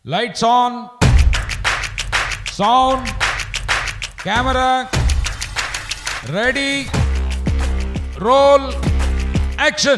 Lights on. Sound. Camera. Ready. Roll. Action.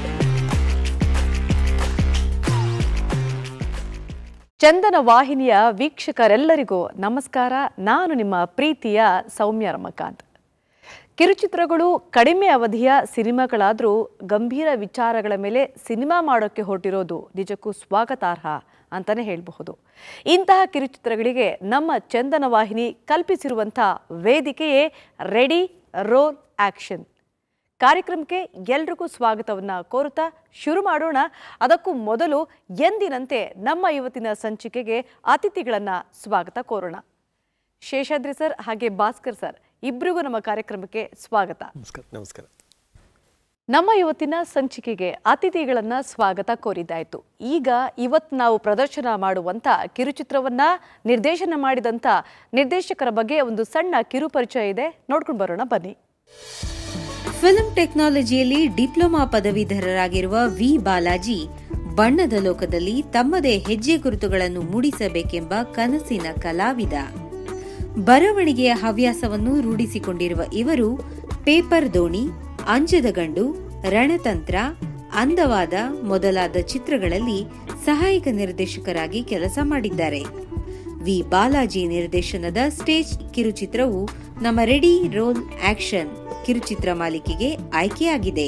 ಚಂದನ ವಾಹಿನಿಯ ವೀಕ್ಷಕರೆಲ್ಲರಿಗೂ ನಮಸ್ಕಾರ ನಾನು ನಿಮ್ಮ ಪ್ರೀತಿಯ ಸೌಮ್ಯ ರಮಕಾಂತ್ ಕಿರುಚಿತ್ರಗಳು ಕಡಿಮೆ ಅವಧಿಯ ಸಿನಿಮಾಗಳಾದರೂ ಗಂಭೀರ ವಿಚಾರಗಳ ಮೇಲೆ ಸಿನಿಮಾ ಮಾಡೋಕ್ಕೆ ಹೊರಟಿರೋದು ನಿಜಕ್ಕೂ ಸ್ವಾಗತಾರ್ಹ ಅಂತಾನೆ ಹೇಳಬಹುದು ಇಂತಹ ಕಿರುಚಿತ್ರಗಳಿಗೆ ನಮ್ಮ ಚಂದನ ವಾಹಿನಿ ಕಲ್ಪಿಸಿರುವಂಥ ವೇದಿಕೆಯೇ ರೆಡಿ ರೋಲ್ ಆಕ್ಷನ್ ಕಾರ್ಯಕ್ರಮಕ್ಕೆ ಎಲ್ರಿಗೂ ಸ್ವಾಗತವನ್ನ ಕೋರುತ್ತಾ ಶುರು ಮಾಡೋಣ ಅದಕ್ಕೂ ಮೊದಲು ಎಂದಿನಂತೆ ನಮ್ಮ ಇವತ್ತಿನ ಸಂಚಿಕೆಗೆ ಅತಿಥಿಗಳನ್ನ ಸ್ವಾಗತ ಕೋರೋಣ ಶೇಷಾದ್ರಿ ಸರ್ ಹಾಗೆ ಭಾಸ್ಕರ್ ಸರ್ ಇಬ್ಬರಿಗೂ ನಮ್ಮ ಕಾರ್ಯಕ್ರಮಕ್ಕೆ ಸ್ವಾಗತ ನಮಸ್ಕಾರ ನಮಸ್ಕಾರ ನಮ್ಮ ಇವತ್ತಿನ ಸಂಚಿಕೆಗೆ ಅತಿಥಿಗಳನ್ನ ಸ್ವಾಗತ ಕೋರಿದ್ದಾಯ್ತು ಈಗ ಇವತ್ತು ನಾವು ಪ್ರದರ್ಶನ ಮಾಡುವಂತ ಕಿರುಚಿತ್ರವನ್ನ ನಿರ್ದೇಶನ ಮಾಡಿದಂತ ನಿರ್ದೇಶಕರ ಬಗ್ಗೆ ಒಂದು ಸಣ್ಣ ಕಿರು ಪರಿಚಯ ಇದೆ ನೋಡ್ಕೊಂಡು ಬರೋಣ ಬನ್ನಿ ಫಿಲ್ಮ್ ಟೆಕ್ನಾಲಜಿಯಲ್ಲಿ ಡಿಪ್ಲೊಮಾ ಪದವೀಧರರಾಗಿರುವ ವಿ ಬಾಲಾಜಿ ಬಣ್ಣದ ಲೋಕದಲ್ಲಿ ತಮ್ಮದೇ ಹೆಜ್ಜೆ ಗುರುತುಗಳನ್ನು ಮೂಡಿಸಬೇಕೆಂಬ ಕನಸಿನ ಕಲಾವಿದ ಬರವಣಿಗೆಯ ಹವ್ಯಾಸವನ್ನು ರೂಢಿಸಿಕೊಂಡಿರುವ ಇವರು ಪೇಪರ್ ದೋಣಿ ಅಂಜದ ಗಂಡು ರಣತಂತ್ರ ಅಂದವಾದ ಮೊದಲಾದ ಚಿತ್ರಗಳಲ್ಲಿ ಸಹಾಯಕ ನಿರ್ದೇಶಕರಾಗಿ ಕೆಲಸ ಮಾಡಿದ್ದಾರೆ ವಿ ಬಾಲಾಜಿ ನಿರ್ದೇಶನದ ಸ್ಟೇಜ್ ಕಿರುಚಿತ್ರವು ನಮ್ಮ ರೆಡಿ ರೋಲ್ ಆಕ್ಷನ್ ಕಿರುಚಿತ್ರ ಮಾಲಿಕೆಗೆ ಆಯ್ಕೆಯಾಗಿದೆ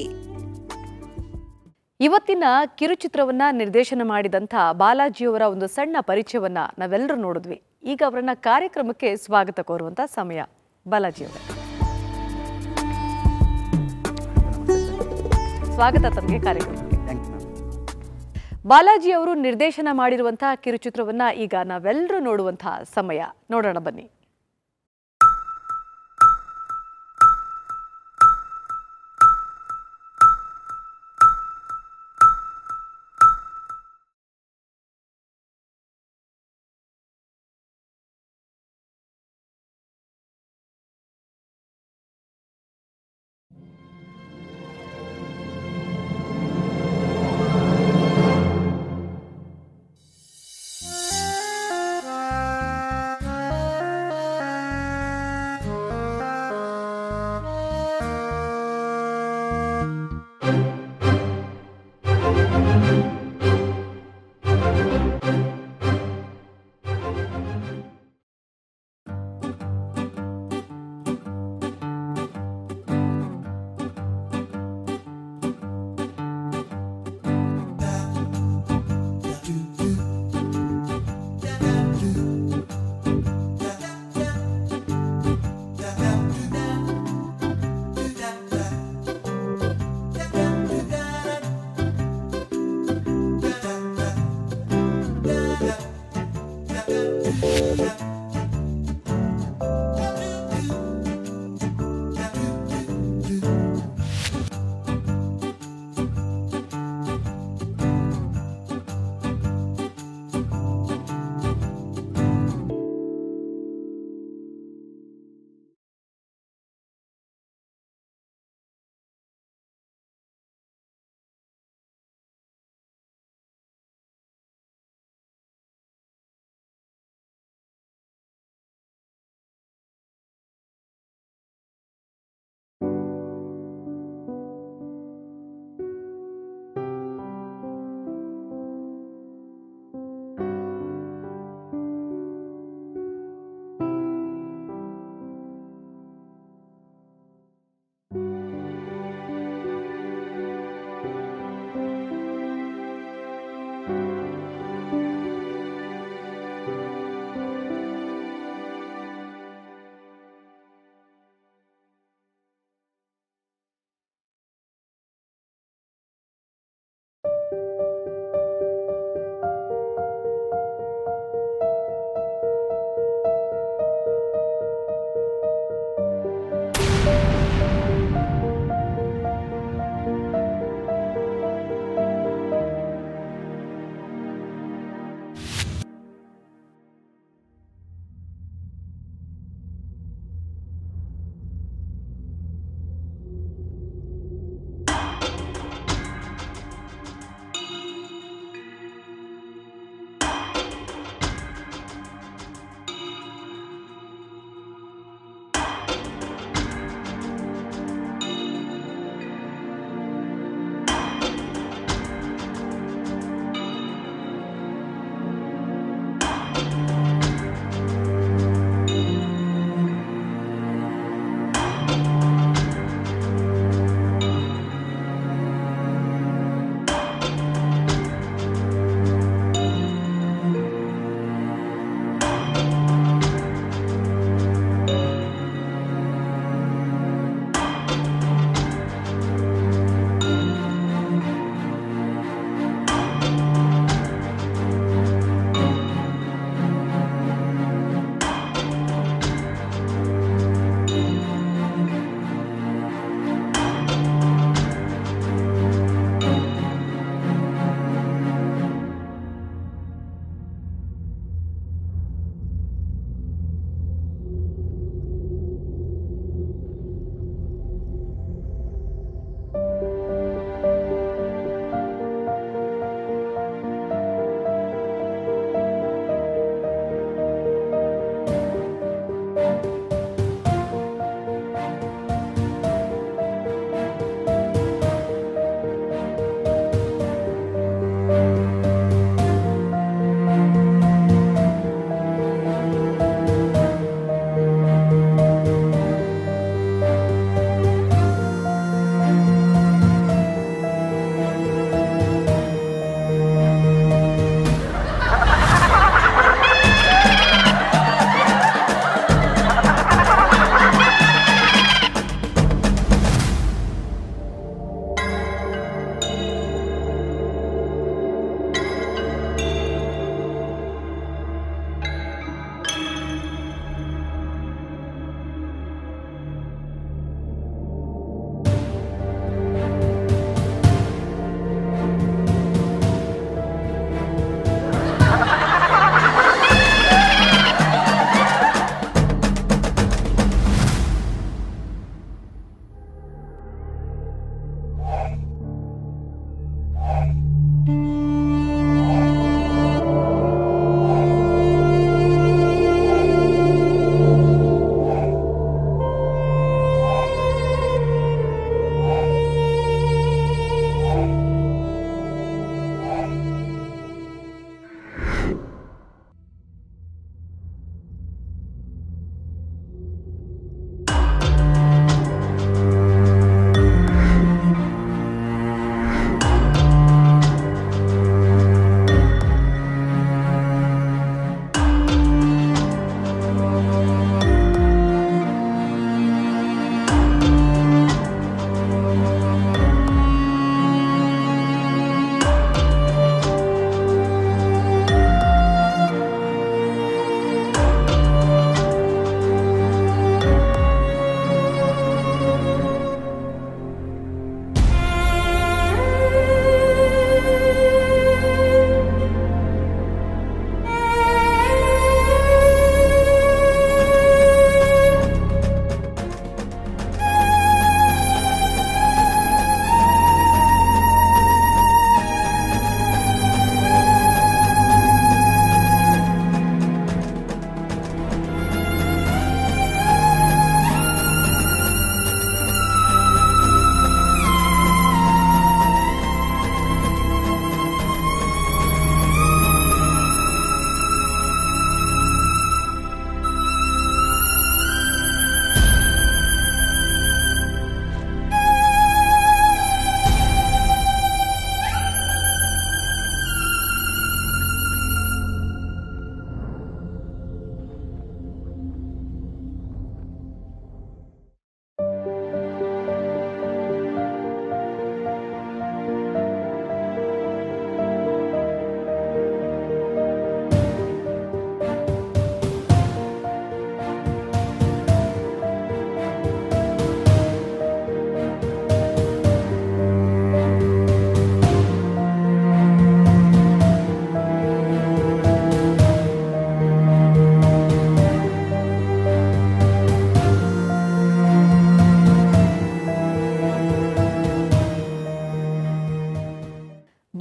ಇವತ್ತಿನ ಕಿರುಚಿತ್ರವನ್ನ ನಿರ್ದೇಶನ ಮಾಡಿದಂಥ ಬಾಲಾಜಿಯವರ ಒಂದು ಸಣ್ಣ ಪರಿಚಯವನ್ನ ನಾವೆಲ್ಲರೂ ನೋಡಿದ್ವಿ ಈಗ ಅವರನ್ನ ಕಾರ್ಯಕ್ರಮಕ್ಕೆ ಸ್ವಾಗತ ಕೋರುವಂತ ಸಮಯ ಬಾಲಾಜಿ ಅವರೇ ಸ್ವಾಗತ ತಮಗೆ ಕಾರ್ಯಕ್ರಮಕ್ಕೆ ಬಾಲಾಜಿ ಅವರು ನಿರ್ದೇಶನ ಮಾಡಿರುವಂತಹ ಕಿರುಚಿತ್ರವನ್ನ ಈಗ ನಾವೆಲ್ಲರೂ ನೋಡುವಂತಹ ಸಮಯ ನೋಡೋಣ ಬನ್ನಿ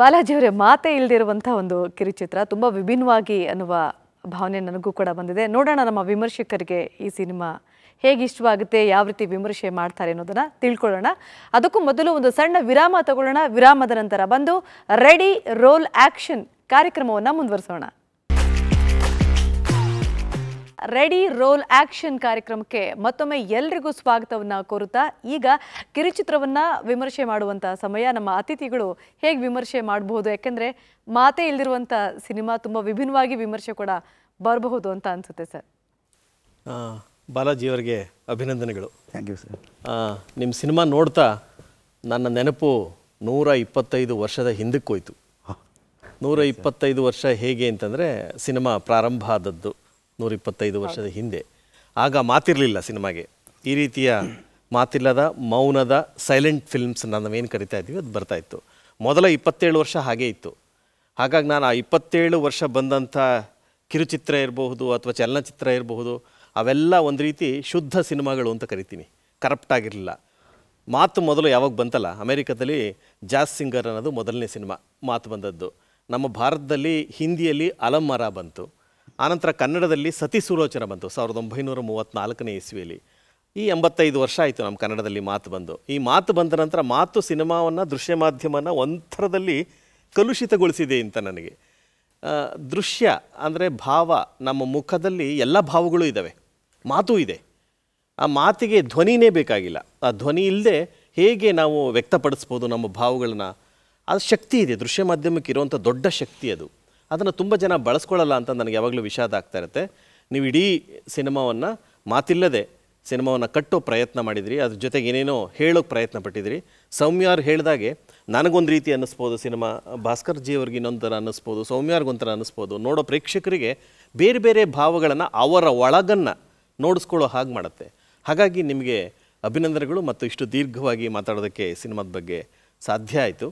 ಬಾಲಾಜಿ ಅವರೇ ಮಾತೇ ಇಲ್ದಿರುವಂಥ ಒಂದು ಕಿರುಚಿತ್ರ ತುಂಬ ವಿಭಿನ್ನವಾಗಿ ಅನ್ನುವ ಭಾವನೆ ನನಗೂ ಕೂಡ ಬಂದಿದೆ ನೋಡೋಣ ನಮ್ಮ ವಿಮರ್ಶಕರಿಗೆ ಈ ಸಿನಿಮಾ ಹೇಗೆ ಇಷ್ಟವಾಗುತ್ತೆ ಯಾವ ರೀತಿ ವಿಮರ್ಶೆ ಮಾಡ್ತಾರೆ ಅನ್ನೋದನ್ನ ತಿಳ್ಕೊಳ್ಳೋಣ ಅದಕ್ಕೂ ಮೊದಲು ಒಂದು ಸಣ್ಣ ವಿರಾಮ ತಗೊಳ್ಳೋಣ ವಿರಾಮದ ನಂತರ ಬಂದು ರೆಡಿ ರೋಲ್ ಆಕ್ಷನ್ ಕಾರ್ಯಕ್ರಮವನ್ನು ಮುಂದುವರಿಸೋಣ ರೆಡಿ ರೋಲ್ ಆಕ್ಷನ್ ಕಾರ್ಯಕ್ರಮಕ್ಕೆ ಮತ್ತೊಮ್ಮೆ ಎಲ್ರಿಗೂ ಸ್ವಾಗತವನ್ನ ಕೋರುತ್ತಾ ಈಗ ಕಿರುಚಿತ್ರವನ್ನ ವಿಮರ್ಶೆ ಮಾಡುವಂತ ಸಮಯ ನಮ್ಮ ಅತಿಥಿಗಳು ಹೇಗೆ ವಿಮರ್ಶೆ ಮಾಡಬಹುದು ಯಾಕೆಂದ್ರೆ ಮಾತೇ ಇಲ್ದಿರುವಂತ ಸಿನಿಮಾ ತುಂಬಾ ವಿಭಿನ್ನವಾಗಿ ವಿಮರ್ಶೆ ಕೂಡ ಬರಬಹುದು ಅಂತ ಅನ್ಸುತ್ತೆ ಸರ್ ಆ, ಬಾಲಾಜಿ ಅವರಿಗೆ ಅಭಿನಂದನೆಗಳು ಥ್ಯಾಂಕ್ ಯು ಸರ್ ನಿಮ್ಮ ಸಿನಿಮಾ ನೋಡ್ತಾ ನನ್ನ ನೆನಪು ನೂರ ಇಪ್ಪತ್ತೈದು ವರ್ಷದ ಹಿಂದಕ್ಕೆ ಹೋಯ್ತು ನೂರ ಇಪ್ಪತ್ತೈದು ವರ್ಷ ಹೇಗೆ ಅಂತಂದರೆ ಸಿನಿಮಾ ಪ್ರಾರಂಭ ಆದದ್ದು ನೂರ ಇಪ್ಪತ್ತೈದು ವರ್ಷದ ಹಿಂದೆ ಆಗ ಮಾತಿರಲಿಲ್ಲ ಸಿನಿಮಾಗೆ ಈ ರೀತಿಯ ಮಾತಿಲ್ಲದ ಮೌನದ ಸೈಲೆಂಟ್ ಫಿಲ್ಮ್ಸ್ ನಾವೇನು ಕರಿತಾ ಇದ್ದೀವಿ ಅದು ಬರ್ತಾ ಇತ್ತು ಮೊದಲ ಇಪ್ಪತ್ತೇಳು ವರ್ಷ ಹಾಗೇ ಇತ್ತು ಹಾಗಾಗಿ ನಾನು ಆ ಇಪ್ಪತ್ತೇಳು ವರ್ಷ ಬಂದಂಥ ಕಿರುಚಿತ್ರ ಇರಬಹುದು ಅಥವಾ ಚಲನಚಿತ್ರ ಇರಬಹುದು ಅವೆಲ್ಲ ಒಂದು ರೀತಿ ಶುದ್ಧ ಸಿನಿಮಾಗಳು ಅಂತ ಕರಿತೀನಿ ಕರಪ್ಟ್ ಆಗಿರಲಿಲ್ಲ ಮಾತು ಮೊದಲು ಯಾವಾಗ ಬಂತಲ್ಲ ಅಮೆರಿಕದಲ್ಲಿ ಜಾಸ್ ಸಿಂಗರ್ ಅನ್ನೋದು ಮೊದಲನೇ ಸಿನಿಮಾ ಮಾತು ಬಂದದ್ದು ನಮ್ಮ ಭಾರತದಲ್ಲಿ ಹಿಂದಿಯಲ್ಲಿ ಅಲಂಮರ ಬಂತು ಆನಂತರ ಕನ್ನಡದಲ್ಲಿ ಸತಿ ಸುಲೋಚನ ಬಂತು ಸಾವಿರದ ಒಂಬೈನೂರ ಮೂವತ್ತ್ನಾಲ್ಕನೇ ಇಸ್ವಿಯಲ್ಲಿ ಈ ಎಂಬತ್ತೈದು ವರ್ಷ ಆಯಿತು ನಮ್ಮ ಕನ್ನಡದಲ್ಲಿ ಮಾತು ಬಂದು ಈ ಮಾತು ಬಂದ ನಂತರ ಮಾತು ಸಿನಿಮಾವನ್ನು ದೃಶ್ಯ ಮಾಧ್ಯಮನ ಒಂಥರದಲ್ಲಿ ಕಲುಷಿತಗೊಳಿಸಿದೆ ಅಂತ ನನಗೆ ಆ, ದೃಶ್ಯ ಅಂದರೆ ಭಾವ ನಮ್ಮ ಮುಖದಲ್ಲಿ ಎಲ್ಲ ಭಾವಗಳು ಇದ್ದಾವೆ ಮಾತು ಇದೆ ಆ ಮಾತಿಗೆ ಧ್ವನಿನೇ ಬೇಕಾಗಿಲ್ಲ ಆ ಧ್ವನಿ ಇಲ್ಲದೆ ಹೇಗೆ ನಾವು ವ್ಯಕ್ತಪಡಿಸ್ಬೋದು ನಮ್ಮ ಭಾವಗಳನ್ನ ಅದು ಶಕ್ತಿ ಇದೆ ದೃಶ್ಯ ಮಾಧ್ಯಮಕ್ಕೆ ಇರುವಂಥ ದೊಡ್ಡ ಶಕ್ತಿ ಅದು ಅದನ್ನು ತುಂಬ ಜನ ಬಳಸ್ಕೊಳ್ಳಲ್ಲ ಅಂತ ನನಗೆ ಯಾವಾಗಲೂ ವಿಷಾದ ಆಗ್ತಾ ಇರುತ್ತೆ ನೀವು ಇಡೀ ಸಿನಿಮಾವನ್ನು ಮಾತಿಲ್ಲದೆ ಸಿನಿಮಾವನ್ನು ಕಟ್ಟೋ ಪ್ರಯತ್ನ ಮಾಡಿದ್ರಿ ಅದ್ರ ಜೊತೆಗೆ ಏನೇನೋ ಹೇಳೋಕೆ ಪ್ರಯತ್ನ ಪಟ್ಟಿದ್ರಿ ಸೌಮ್ಯಾರ್ ಹೇಳಿದಾಗೆ ನನಗೊಂದು ರೀತಿ ಅನ್ನಿಸ್ಬೋದು ಸಿನಿಮಾ ಭಾಸ್ಕರ್ ಜಿ ಅವ್ರಿಗೆ ಇನ್ನೊಂದು ಥರ ಅನ್ನಿಸ್ಬೋದು ಸೌಮ್ಯಾರ್ಗೊಂಥರ ಅನ್ನಿಸ್ಬೋದು ನೋಡೋ ಪ್ರೇಕ್ಷಕರಿಗೆ ಬೇರೆ ಬೇರೆ ಭಾವಗಳನ್ನು ಅವರ ಒಳಗನ್ನು ನೋಡಿಸ್ಕೊಳ್ಳೋ ಹಾಗೆ ಮಾಡುತ್ತೆ ಹಾಗಾಗಿ ನಿಮಗೆ ಅಭಿನಂದನೆಗಳು ಮತ್ತು ಇಷ್ಟು ದೀರ್ಘವಾಗಿ ಮಾತಾಡೋದಕ್ಕೆ ಸಿನಿಮಾದ ಬಗ್ಗೆ ಸಾಧ್ಯ ಆಯಿತು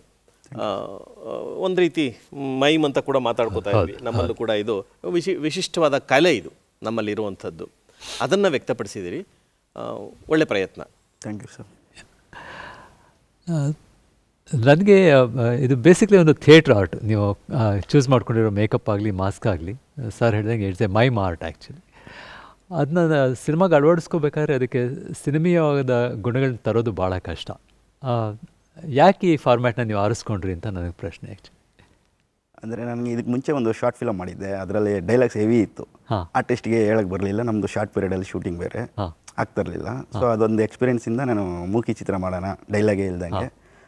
ಒಂದು ರೀತಿ ಮೈಮ್ ಅಂತ ಕೂಡ ಮಾತಾಡ್ಕೋತಾ ಇದ್ವಿ ನಮ್ಮಲ್ಲೂ ಕೂಡ ಇದು ವಿಶಿ ವಿಶಿಷ್ಟವಾದ ಕಲೆ ಇದು ನಮ್ಮಲ್ಲಿ ಇರುವಂಥದ್ದು ಅದನ್ನು ವ್ಯಕ್ತಪಡಿಸಿದಿರಿ ಆ, ಒಳ್ಳೆ ಪ್ರಯತ್ನ ಥ್ಯಾಂಕ್ ಯು ಸರ್ ನನಗೆ ಇದು ಬೇಸಿಕ್ಲಿ ಒಂದು ಥಿಯೇಟ್ರ್ ಆರ್ಟ್ ನೀವು ಚೂಸ್ ಮಾಡ್ಕೊಂಡಿರೋ ಮೇಕಪ್ ಆಗಲಿ ಮಾಸ್ಕ್ ಆಗಲಿ ಸರ್ ಹೇಳಿದಂಗೆ it's a mime art actually ಅದನ್ನ ಸಿನಿಮಾಗೆ ಅಳವಡಿಸ್ಕೋಬೇಕಾದ್ರೆ ಅದಕ್ಕೆ ಸಿನಿಮೀಯವಾದ ಗುಣಗಳನ್ನ ತರೋದು ಭಾಳ ಕಷ್ಟ ಆ, ಯಾಕೆ ಈ ಫಾರ್ಮ್ಯಾಟ್ನ ನೀವು ಆರಿಸ್ಕೊಂಡ್ರಿ ಅಂತ ನನಗೆ ಪ್ರಶ್ನೆ ಆ್ಯಕ್ಚುಲಿ ಅಂದರೆ ನನಗೆ ಇದಕ್ಕೆ ಮುಂಚೆ ಒಂದು ಶಾರ್ಟ್ ಫಿಲಮ್ ಮಾಡಿದ್ದೆ ಅದರಲ್ಲಿ ಡೈಲಾಗ್ಸ್ ಹೆವಿ ಇತ್ತು ಹಾಂ ಆರ್ಟಿಸ್ಟ್ಗೆ ಹೇಳಕ್ಕೆ ಬರಲಿಲ್ಲ ನಮ್ಮದು ಶಾರ್ಟ್ ಪೀರಿಯಡಲ್ಲಿ ಶೂಟಿಂಗ್ ಬೇರೆ ಹಾಂ ಆಗ್ತಿರಲಿಲ್ಲ ಸೊ ಅದೊಂದು ಎಕ್ಸ್ಪೀರಿಯನ್ಸಿಂದ ನಾನು ಮೂಕಿ ಚಿತ್ರ ಮಾಡೋಣ ಡೈಲಾಗೇ ಇಲ್ದಂಗೆ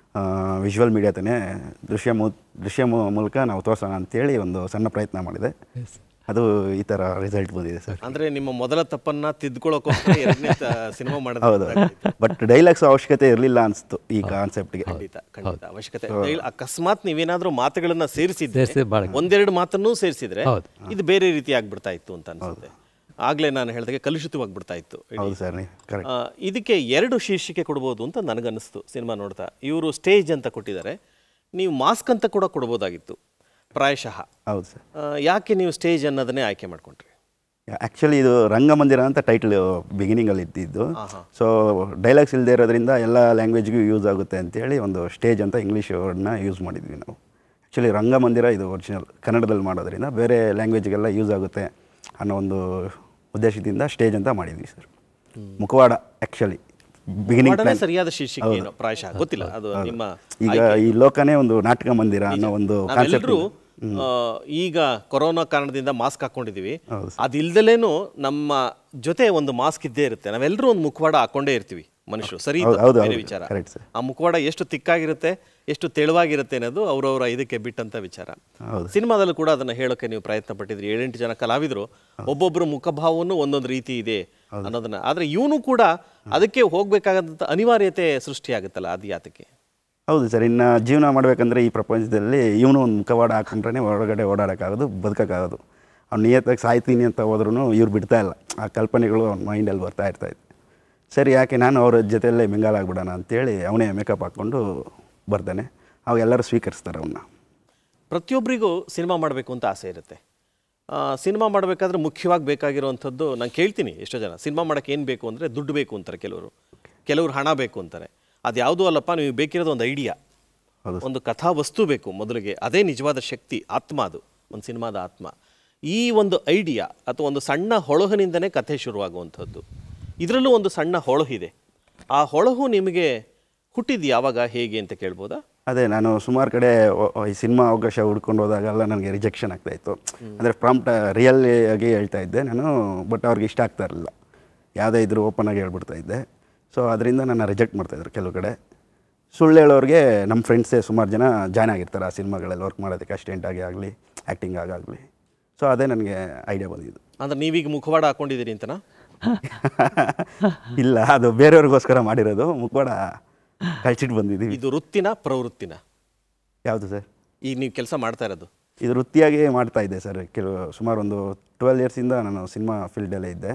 ವಿಜುವಲ್ ಮೀಡಿಯಾ ತಾನೇ ದೃಶ್ಯ ಮೂ ದೃಶ್ಯ ಮೂ- ಮೂಲಕ ನಾವು ತೋರಿಸೋಣ ಅಂತೇಳಿ ಒಂದು ಸಣ್ಣ ಪ್ರಯತ್ನ ಮಾಡಿದೆ ಎಸ್ ಅದು ಈ ಥರ ರಿಸಲ್ಟ್ ಬಂದಿದೆ ಸರ್ ಅಂದರೆ ನಿಮ್ಮ ಮೊದಲ ತಪ್ಪನ್ನು ತಿದ್ಕೊಳ್ಳೋಕೋಸ್ಕರ ಎರಡನೇ ಸಿನಿಮಾ ಹೌದು ಮಾಡೋದು ಬಟ್ ಡೈಲಾಗ್ಸ್ ಅವಶ್ಯಕತೆ ಇರಲಿಲ್ಲ ಅನಿಸ್ತು ಈ ಕಾನ್ಸೆಪ್ಟ್ಗೆ ಖಂಡಿತ ಖಂಡಿತ ಅವಶ್ಯಕತೆ ಇಲ್ಲ, ಅಕಸ್ಮಾತ್ ನೀವೇನಾದ್ರೂ ಮಾತುಗಳನ್ನ ಸೇರಿಸಿದ್ರೆ ಸೇರ್ಸಿ ಭಾಳ ಒಂದೆರಡು ಮಾತನ್ನು ಸೇರಿಸಿದ್ರೆ ಹೌದು. ಇದು ಬೇರೆ ರೀತಿ ಆಗ್ಬಿಡ್ತಾ ಇತ್ತು ಅಂತ ಅನ್ಸುತ್ತೆ ಆಗ್ಲೇ ನಾನು ಹೇಳಿದಾಗೆ ಕಲುಷಿತವಾಗ್ಬಿಡ್ತಾ ಇತ್ತು ಇಡೀ. ಹೌದು ಸರ್ ಕರೆಕ್ಟ್ ಆ, ಇದಕ್ಕೆ ಎರಡು ಶೀರ್ಷಿಕೆ ಕೊಡ್ಬೋದು ಅಂತ ನನಗನ್ನಿಸ್ತು ಸಿನಿಮಾ ನೋಡ್ತಾ ಇವರು ಸ್ಟೇಜ್ ಅಂತ ಕೊಟ್ಟಿದ್ದಾರೆ ನೀವು ಮಾಸ್ಕ್ ಅಂತ ಕೂಡ ಕೊಡ್ಬೋದಾಗಿತ್ತು ಪ್ರಾಯಶಃ ಹೌದು ಸರ್ ಆ, ಯಾಕೆ ನೀವು ಸ್ಟೇಜ್ ಅನ್ನೋದನ್ನೇ ಆಯ್ಕೆ ಮಾಡ್ಕೊಂಡ್ರಿ ಆ್ಯಕ್ಚುಲಿ ಇದು ರಂಗಮಂದಿರ ಅಂತ ಟೈಟ್ಲ್ ಬಿಗಿನಿಂಗಲ್ಲಿ ಇದ್ದಿದ್ದು ಸೊ ಡೈಲಾಗ್ಸ್ ಇಲ್ಲದೆ ಇರೋದ್ರಿಂದ ಎಲ್ಲ ಲ್ಯಾಂಗ್ವೇಜ್ಗೂ ಯೂಸ್ ಆಗುತ್ತೆ ಅಂತೇಳಿ ಒಂದು ಸ್ಟೇಜ್ ಅಂತ ಇಂಗ್ಲೀಷ್ ವರ್ಡ್ನ ಯೂಸ್ ಮಾಡಿದ್ವಿ ನಾವು ಆ್ಯಕ್ಚುಲಿ ರಂಗಮಂದಿರ ಇದು ಒರಿಜಿನಲ್ ಕನ್ನಡದಲ್ಲಿ ಮಾಡೋದ್ರಿಂದ ಬೇರೆ ಲ್ಯಾಂಗ್ವೇಜ್ಗೆಲ್ಲ ಯೂಸ್ ಆಗುತ್ತೆ ಅನ್ನೋ ಒಂದು ಉದ್ದೇಶದಿಂದ ಸ್ಟೇಜ್ ಅಂತ ಮಾಡಿದ್ವಿ ಸರ್ ಮುಖವಾಡ ಆ್ಯಕ್ಚುಲಿ ಬಿಗಿನಿಂಗ್ ಮಾಡನೇ ಸರಿಯಾದ ಶೀರ್ಷಿಕೆ ಏನು ಪ್ರಾಯಶಃ ಗೊತ್ತಿಲ್ಲ ಅದು ನಿಮ್ಮ ಈಗ ಈ ಲೋಕನೇ ಒಂದು ನಾಟಕ ಮಂದಿರ ಅನ್ನೋ ಒಂದು ಕಾನ್ಸೆಪ್ಟ್ ನಾವೆಲ್ಲರೂ ಆ, ಈಗ ಕೊರೋನಾ ಕಾರಣದಿಂದ ಮಾಸ್ಕ್ ಹಾಕೊಂಡಿದೀವಿ ಅದಿಲ್ದಲೇನು ನಮ್ಮ ಜೊತೆ ಒಂದು ಮಾಸ್ಕ್ ಇದ್ದೇ ಇರುತ್ತೆ ನಾವೆಲ್ಲರೂ ಒಂದು ಮುಖವಾಡ ಹಾಕೊಂಡೇ ಇರ್ತೀವಿ ಮನುಷ್ಯರು ಸರಿ ಇದು ಹೌದು, ಹೌದು, ಬೇರೆ ಹೌದು. ವಿಚಾರ Correct, sir. ಆ ಮುಖವಾಡ ಎಷ್ಟು ತಿಕ್ಕಾಗಿರುತ್ತೆ ಎಷ್ಟು ತೆಳುವಾಗಿರುತ್ತೆ ಅನ್ನೋದು ಅವ್ರವ್ರ ಇದಕ್ಕೆ ಬಿಟ್ಟಂತ ವಿಚಾರ ಹೌದು. ಸಿನಿಮಾದಲ್ಲೂ ಕೂಡ ಅದನ್ನ ಹೇಳೋಕೆ ನೀವು ಪ್ರಯತ್ನ ಪಟ್ಟಿದ್ರಿ ಏಳೆಂಟು ಜನ ಕಲಾವಿದರು ಒಬ್ಬೊಬ್ಬರ ಮುಖಭಾವವನ್ನು ಒಂದೊಂದು ರೀತಿ ಇದೆ ಅನ್ನೋದನ್ನ ಆದ್ರೆ ಇವನು ಕೂಡ ಅದಕ್ಕೆ ಹೋಗ್ಬೇಕಾದಂತ ಅನಿವಾರ್ಯತೆ ಸೃಷ್ಟಿಯಾಗುತ್ತಲ್ಲ ಅದು ಯಾತಕ್ಕೆ ಹೌದು ಸರ್ ಇನ್ನು ಜೀವನ ಮಾಡಬೇಕಂದ್ರೆ ಈ ಪ್ರಪಂಚದಲ್ಲಿ ಇವನು ಒಂದು ಮುಖವಾಡ ಹಾಕೊಂಡ್ರೆ ಹೊರಗಡೆ ಓಡಾಡೋಕ್ಕಾಗೋದು ಬದುಕೋಕ್ಕಾಗೋದು ಅವ್ನು ನಿಯತ್ತಾಗಿ ಸಾಯ್ತೀನಿ ಅಂತ ಹೋದ್ರೂ ಇವ್ರು ಬಿಡ್ತಾ ಇಲ್ಲ ಆ ಕಲ್ಪನೆಗಳು ಅವ್ನ ಮೈಂಡಲ್ಲಿ ಬರ್ತಾ ಇರ್ತಾಯಿತ್ತು ಸರಿ ಯಾಕೆ ನಾನು ಅವ್ರ ಜೊತೆಯಲ್ಲೇ ಮಿಂಗಾಲ್ ಆಗ್ಬಿಡೋಣ ಅಂತೇಳಿ ಅವನೇ ಮೇಕಪ್ ಹಾಕ್ಕೊಂಡು ಬರ್ತಾನೆ ಅವಾಗ ಎಲ್ಲರೂ ಸ್ವೀಕರಿಸ್ತಾರೆ ಅವನ್ನ ಪ್ರತಿಯೊಬ್ಬರಿಗೂ ಸಿನಿಮಾ ಮಾಡಬೇಕು ಅಂತ ಆಸೆ ಇರುತ್ತೆ ಆ, ಸಿನಿಮಾ ಮಾಡಬೇಕಾದ್ರೆ ಮುಖ್ಯವಾಗಿ ಬೇಕಾಗಿರುವಂಥದ್ದು ನಾನು ಕೇಳ್ತೀನಿ ಎಷ್ಟೋ ಜನ ಸಿನಿಮಾ ಮಾಡೋಕ್ಕೆ ಏನು ಬೇಕು ಅಂದರೆ ದುಡ್ಡು ಬೇಕು ಅಂತಾರೆ ಕೆಲವರು ಕೆಲವರು ಹಣ ಬೇಕು ಅಂತಾರೆ ಅದು ಯಾವುದೂ ಅಲ್ಲಪ್ಪ ನೀವು ಬೇಕಿರೋದು ಒಂದು ಐಡಿಯಾ ಒಂದು ಕಥಾ ವಸ್ತು ಬೇಕು ಮೊದಲಿಗೆ ಅದೇ ನಿಜವಾದ ಶಕ್ತಿ ಆತ್ಮ ಅದು ಒಂದು ಸಿನಿಮಾದ ಆತ್ಮ ಈ ಒಂದು ಐಡಿಯಾ ಅಥವಾ ಒಂದು ಸಣ್ಣ ಹೊಳಹಿನಿಂದನೇ ಕಥೆ ಶುರುವಾಗುವಂಥದ್ದು ಇದರಲ್ಲೂ ಒಂದು ಸಣ್ಣ ಹೊಳಹಿದೆ ಆ ಹೊಳಹು ನಿಮಗೆ ಹುಟ್ಟಿದ್ದು ಯಾವಾಗ ಹೇಗೆ ಅಂತ ಕೇಳ್ಬೋದಾ ಅದೇ ನಾನು ಸುಮಾರು ಕಡೆ ಒ- ಒ- ಈ ಸಿನಿಮಾ ಅವಕಾಶ ಹುಡ್ಕೊಂಡು ಹೋದಾಗೆಲ್ಲ ನನಗೆ ರಿಜೆಕ್ಷನ್ ಆಗ್ತಾ ಇತ್ತು ಅಂದರೆ ಪ್ರಾಂಪ್ಟ್ ರಿಯಲ್ ಆಗಿ ಹೇಳ್ತಾ ಇದ್ದೆ ನಾನು ಬಟ್ ಅವ್ರಿಗೆ ಇಷ್ಟ ಆಗ್ತಾ ಇರಲಿಲ್ಲ ಯಾವುದೇ ಇದ್ರೂ ಓಪನ್ ಆಗಿ ಹೇಳ್ಬಿಡ್ತಾ ಇದ್ದೆ ಸೊ ಅದರಿಂದ ನನ್ನ ರಿಜೆಕ್ಟ್ ಮಾಡ್ತಾಯಿದ್ರು ಕೆಲವು ಕಡೆ ಸುಳ್ಳು ಹೇಳೋರಿಗೆ ನಮ್ಮ ಫ್ರೆಂಡ್ಸೇ ಸುಮಾರು ಜನ ಜಾಯ್ನ್ ಆಗಿರ್ತಾರೆ ಆ ಸಿನಿಮಾಗಳಲ್ಲಿ ವರ್ಕ್ ಮಾಡೋದಕ್ಕೆ ಅಸಿಸ್ಟೆಂಟ್ ಆಗಿ ಆಗಲಿ ಆ್ಯಕ್ಟಿಂಗ್ ಆಗಾಗಲಿ ಸೊ ಅದೇ ನನಗೆ ಐಡಿಯಾ ಬಂದಿದ್ದು ಅಂದ್ರೆ ನೀವೀಗ ಮುಖವಾಡ ಹಾಕೊಂಡಿದ್ದೀರಿ ಅಂತನಾ ಇಲ್ಲ ಅದು ಬೇರೆಯವ್ರಿಗೋಸ್ಕರ ಮಾಡಿರೋದು ಮುಖವಾಡ ಕಳ್ಸಿಟ್ಟು ಬಂದಿದ್ದೀವಿ ಇದು ವೃತ್ತಿನ ಪ್ರವೃತ್ತಿನ ಯಾವುದು ಸರ್ ಈಗ ನೀವು ಕೆಲಸ ಮಾಡ್ತಾ ಇರೋದು ಇದು ವೃತ್ತಿಯಾಗಿ ಮಾಡ್ತಾ ಇದ್ದೆ ಸರ್ ಕೆಲವು ಸುಮಾರು ಒಂದು ಟ್ವೆಲ್ ಇಯರ್ಸಿಂದ ನಾನು ಸಿನಿಮಾ ಫೀಲ್ಡಲ್ಲೇ ಇದ್ದೆ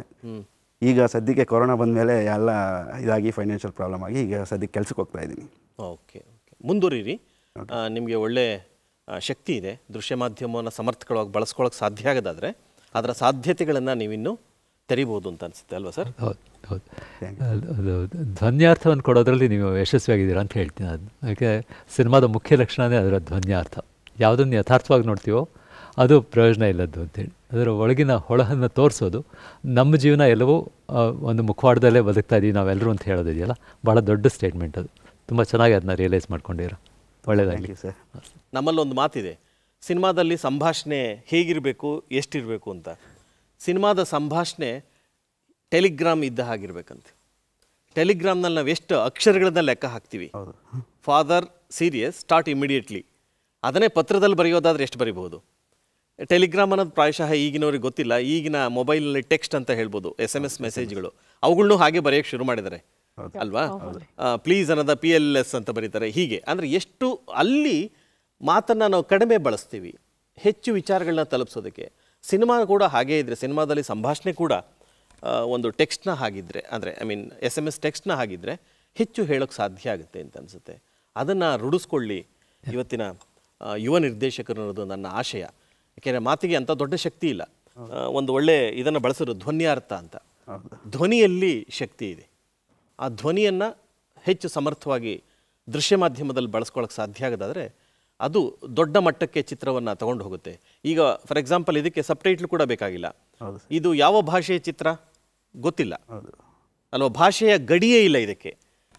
ಈಗ ಸದ್ಯಕ್ಕೆ ಕೊರೋನಾ ಬಂದಮೇಲೆ ಎಲ್ಲ ಇದಾಗಿ ಫೈನಾನ್ಷಿಯಲ್ ಪ್ರಾಬ್ಲಮ್ ಆಗಿ ಈಗ ಸದ್ಯಕ್ಕೆ ಕೆಲ್ಸಕ್ಕೆ ಹೋಗ್ತಾ ಇದ್ದೀನಿ ಓಕೆ ಓಕೆ ಮುಂದುವರಿರಿ ನಿಮಗೆ ಒಳ್ಳೆ ಆ, ಶಕ್ತಿ ಇದೆ ದೃಶ್ಯ ಮಾಧ್ಯಮವನ್ನು ಸಮರ್ಥಕವಾಗಿ ಬಳಸ್ಕೊಳ್ಳೋಕೆ ಸಾಧ್ಯ ಆಗೋದಾದರೆ ಅದರ ಸಾಧ್ಯತೆಗಳನ್ನು ನೀವಿನ್ನೂ ತೆರಿಬೋದು ಅಂತ ಅನಿಸುತ್ತೆ ಅಲ್ವಾ ಸರ್ ಹೌದು ಹೌದು ಅದು- ಅದು ಧ್ವನ್ಯಾರ್ಥವನ್ನು ಕೊಡೋದ್ರಲ್ಲಿ ನೀವು ಯಶಸ್ವಿಯಾಗಿದ್ದೀರಾ ಅಂತ ಹೇಳ್ತೀನಿ ಅದು ಯಾಕೆ ಸಿನಿಮಾದ ಮುಖ್ಯ ಲಕ್ಷಣನೇ ಅದರ ಧ್ವನ್ಯಾರ್ಥ ಯಾವುದನ್ನು ಯಥಾರ್ಥವಾಗಿ ನೋಡ್ತೀವೋ ಅದು ಪ್ರಯೋಜನ ಇಲ್ಲದ್ದು ಅಂತೇಳಿ ಅದರ ಒಳಗಿನ ಹೊಳಹನ್ನು ತೋರಿಸೋದು ನಮ್ಮ ಜೀವನ ಎಲ್ಲವೂ ಆ, ಒಂದು ಮುಖವಾಡದಲ್ಲೇ ಬದುಕ್ತಾ ಇದ್ದೀವಿ ನಾವೆಲ್ಲರೂ ಅಂತ ಹೇಳೋದಿದೆಯಲ್ಲ ಭಾಳ ದೊಡ್ಡ ಸ್ಟೇಟ್ಮೆಂಟ್ ಅದು ತುಂಬ ಚೆನ್ನಾಗಿ ಅದನ್ನ ರಿಯಲೈಸ್ ಮಾಡ್ಕೊಂಡಿರ ಥ್ಯಾಂಕ್ ಯು ಒಳ್ಳೆಯದಾಗಲಿ ಸರ್ ನಮ್ಮಲ್ಲೊಂದು ಮಾತಿದೆ ಸಿನಿಮಾದಲ್ಲಿ ಸಂಭಾಷಣೆ ಹೇಗಿರಬೇಕು ಎಷ್ಟಿರಬೇಕು ಅಂತ ಸಿನಿಮಾದ ಸಂಭಾಷಣೆ ಟೆಲಿಗ್ರಾಮ್ ಇದ್ದ ಹಾಗಿರ್ಬೇಕಂತೆ ಟೆಲಿಗ್ರಾಮ್ನಲ್ಲಿ ನಾವು ಎಷ್ಟು ಅಕ್ಷರಗಳನ್ನ ಲೆಕ್ಕ ಹಾಕ್ತೀವಿ ಹೌದು ಫಾದರ್ ಸೀರಿಯಸ್ ಸ್ಟಾರ್ಟ್ ಇಮಿಡಿಯೇಟ್ಲಿ ಅದನ್ನೇ ಪತ್ರದಲ್ಲಿ ಬರೆಯೋದಾದ್ರೆ ಎಷ್ಟು ಬರಿಬಹುದು ಟೆಲಿಗ್ರಾಮ್ ಅನ್ನೋದು ಪ್ರಾಯಶಃ ಈಗಿನವ್ರಿಗೆ ಗೊತ್ತಿಲ್ಲ ಈಗಿನ ಮೊಬೈಲ್ನಲ್ಲಿ ಟೆಕ್ಸ್ಟ್ ಅಂತ ಹೇಳ್ಬೋದು ಎಸ್ ಎಮ್ ಎಸ್ ಮೆಸೇಜ್ಗಳು ಅವುಗಳ್ನೂ ಹಾಗೆ ಬರೆಯೋಕ್ಕೆ ಶುರು ಮಾಡಿದ್ದಾರೆ ಅಲ್ವಾ ಪ್ಲೀಸ್ ಅನ್ನೋದ ಪಿ ಎಲ್ ಎಸ್ ಅಂತ ಬರೀತಾರೆ ಹೀಗೆ ಅಂದರೆ ಎಷ್ಟು ಅಲ್ಲಿ ಮಾತನ್ನು ನಾವು ಕಡಿಮೆ ಬಳಸ್ತೀವಿ ಹೆಚ್ಚು ವಿಚಾರಗಳನ್ನ ತಲುಪಿಸೋದಕ್ಕೆ ಸಿನಿಮಾ ಕೂಡ ಹಾಗೇ ಇದ್ದರೆ ಸಿನಿಮಾದಲ್ಲಿ ಸಂಭಾಷಣೆ ಕೂಡ ಆ, ಒಂದು ಟೆಕ್ಸ್ಟ್ನ ಹಾಗಿದ್ರೆ ಅಂದರೆ I mean S M S ಟೆಕ್ಸ್ಟ್ನ ಹಾಗಿದ್ರೆ ಹೆಚ್ಚು ಹೇಳೋಕ್ಕೆ ಸಾಧ್ಯ ಆಗುತ್ತೆ ಅಂತ ಅನಿಸುತ್ತೆ ಅದನ್ನು ರೂಢಿಸ್ಕೊಳ್ಳಿ ಇವತ್ತಿನ ಆ, ಯುವ ನಿರ್ದೇಶಕರು ಅನ್ನೋದು ನನ್ನ ಆಶಯ ಯಾಕೆಂದರೆ ಮಾತಿಗೆ ಅಂಥ ದೊಡ್ಡ ಶಕ್ತಿ ಇಲ್ಲ ಆ, ಒಂದು ಒಳ್ಳೆ ಇದನ್ನು ಬಳಸೋದು ಧ್ವನ್ಯಾರ್ಥ ಅಂತ ಧ್ವನಿಯಲ್ಲಿ ಶಕ್ತಿ ಇದೆ ಆ ಧ್ವನಿಯನ್ನು ಹೆಚ್ಚು ಸಮರ್ಥವಾಗಿ ದೃಶ್ಯ ಮಾಧ್ಯಮದಲ್ಲಿ ಬಳಸ್ಕೊಳ್ಳೋಕೆ ಸಾಧ್ಯ ಆಗೋದಾದರೆ ಅದು ದೊಡ್ಡ ಮಟ್ಟಕ್ಕೆ ಚಿತ್ರವನ್ನು ತಗೊಂಡು ಹೋಗುತ್ತೆ ಈಗ ಫಾರ್ ಎಕ್ಸಾಂಪಲ್ ಇದಕ್ಕೆ ಸಬ್ಟೈಟ್ಲ್ ಕೂಡ ಬೇಕಾಗಿಲ್ಲ ಇದು ಯಾವ ಭಾಷೆಯ ಚಿತ್ರ ಗೊತ್ತಿಲ್ಲ ಅಲ್ವಾ ಭಾಷೆಯ ಗಡಿಯೇ ಇಲ್ಲ ಇದಕ್ಕೆ